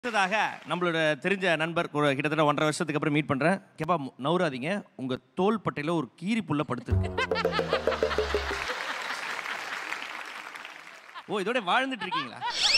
அடுத்ததாக நம்மளோட தெரிஞ்ச நண்பர் ஒரு கிட்டத்தட்ட ஒன்றரை வருஷத்துக்கு அப்புறம் மீட் பண்றேன் கேப்பா மு- நவுறாதீங்க உங்க தோல் பட்டையில ஒரு கீரி புல்ல படுத்துருக்கு ஓ இதோட வாழ்ந்துட்டு இருக்கீங்களா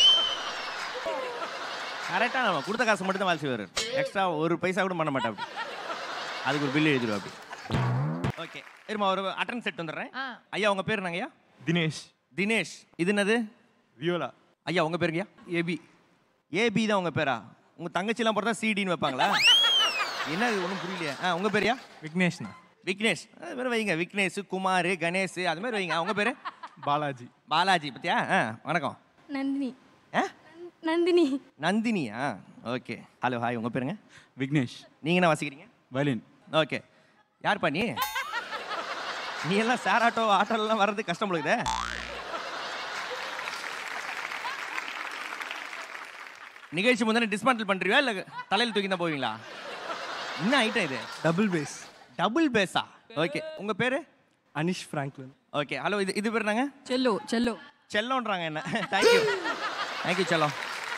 கரெக்டா நம்ம கொடுத்த காசு மட்டும் தான் வாழ்ச்சி வரும் எக்ஸ்ட்ரா ஒரு பைசா கூட பண்ண மாட்டேன் அப்படி அதுக்கு ஒரு பில்லு எழுதிடுவா அப்படி ஓகே இருமா ஒரு அட்டன் செட் வந்துடுறேன் ஆ. ஐயா உங்க பேர் என்னங்கய்யா தினேஷ் தினேஷ் இது என்னது வியோலா ஐயா உங்க பேருங்கய்யா ஏபி ஏபி தான் உங்க பேரா உங்க தங்கச்சிலாம் பிறந்தா சிடின்னு வைப்பாங்களா என்ன இது ஒன்றும் புரியலையே ஆ உங்க பேரியா விக்னேஷ்ண்ணா விக்னேஷ் அது மாதிரி வைங்க விக்னேஷ் குமார் கணேஷ் அது மாதிரி வைங்க உங்க பேரு பாலாஜி பாலாஜி பத்தியா ஆ வணக்கம் நந்தினி ஆ நந்தினி நந்தினியா ஓகே ஹலோ ஹாய் உங்க பேருங்க விக்னேஷ் நீங்க என்ன வாசிக்கிறீங்க வயலின் ஓகே யார்ப்பா நீ நீ எல்லாம் சேர் ஆட்டோ ஆட்டோலாம் வர்றது கஷ்டம் இருக்குதே நிகழ்ச்சி முந்தானே டிஸ்மேண்டில் பண்றீங்களா இல்ல தலையில் தூக்கி தான் போவீங்களா என்ன ஐட்டம் இது டபுள் பேஸ் டபுள் பேஸா ஓகே உங்க பேரு அனிஷ் ஃப்ராங்க்லின் ஓகே ஹலோ இது இது பேர் நாங்க செல்லோ செல்லோ செல்லோன்றாங்க என்ன தேங்க்யூ தேங்க்யூ செல்லம்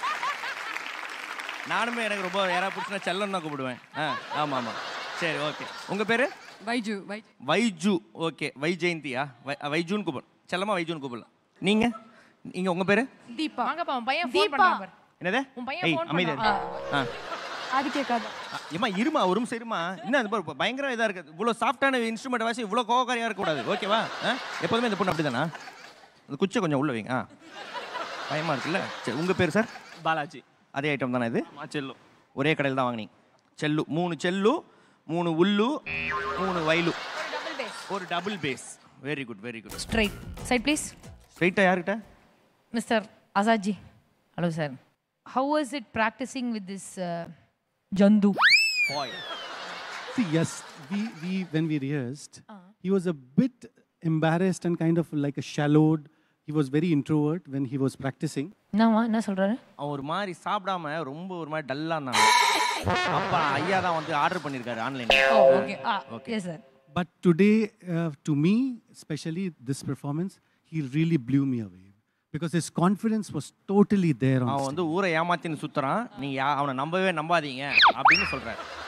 நானுமே எனக்கு ரொம்ப யாராவது பிடிச்சினா செல்லம் தான் கூப்பிடுவேன் ஆ ஆமாம் ஆமாம் சரி ஓகே உங்கள் பேர் வைஜு வைஜு வைஜு ஓகே வை ஜெயந்தியா வை வைஜுன்னு கூப்பிடு செல்லமா வைஜுன்னு கூப்பிடலாம் நீங்கள் நீங்கள் உங்கள் பேர் தீபா வாங்கப்பா உன் பையன் ஃபோன் தீபா. பண்ணான் பாரு என்னது உன் பையன் ஏய் phone அமைதி பண்ணான். ஆ அது கேட்காது ஏமா இருமா ஒரு நிமிஷம் இருமா என்ன அது பாரு பயங்கர இதாக இருக்குது இவ்வளோ சாஃப்டான இன்ஸ்ட்ருமெண்ட் வாசி இவ்வளோ கோவக்காரியாக இருக்கக்கூடாது ஓகேவா ஆ எப்போதுமே இந்த பொண்ணு அப்படிதானா அந்த குச்சை கொஞ்சம் உள்ள வைங்க ஆ பயமா இருக்குல்ல சரி உங்கள் பேர் சார் பாலாஜி அதே ஐட்டம் தானே இது மாச்செல்லோ ஒரே கடையில் தான் வாங்கினீங்க செல்லு மூணு செல்லு மூணு உள்ளு மூணு வயலு டபுள் பேஸ் ஒரு double bass very good very good straight side please ஸ்ட்ரைட்டாக யார்கிட்ட மிஸ்டர் ஆசாஜி hello sir how was it practising with this ஜந்து boy See, yes, we, we when we rehearsed, he was a bit embarrassed and kind of like a shallowed. He was very introvert when he was practicing. என்னம்மா என்ன சொல்றாரு அவன் ஒரு மாதிரி சாப்பிடாம ரொம்ப ஒரு மாதிரி டல்லாக இருந்தாங்க அப்பா ஐயா தான் வந்து ஆர்டர் பண்ணியிருக்காரு ஆன்லைனில் ஓ ஓகே ஆ okay sir But today, uh, to me, especially this performance, he really blew me away because his confidence was totally there on அவன் stage. வந்து ஊரை ஏமாத்தின்னு சுத்துறான் நீங்க யா- அவனை நம்பவே நம்பாதீங்க அப்படின்னு சொல்றாரு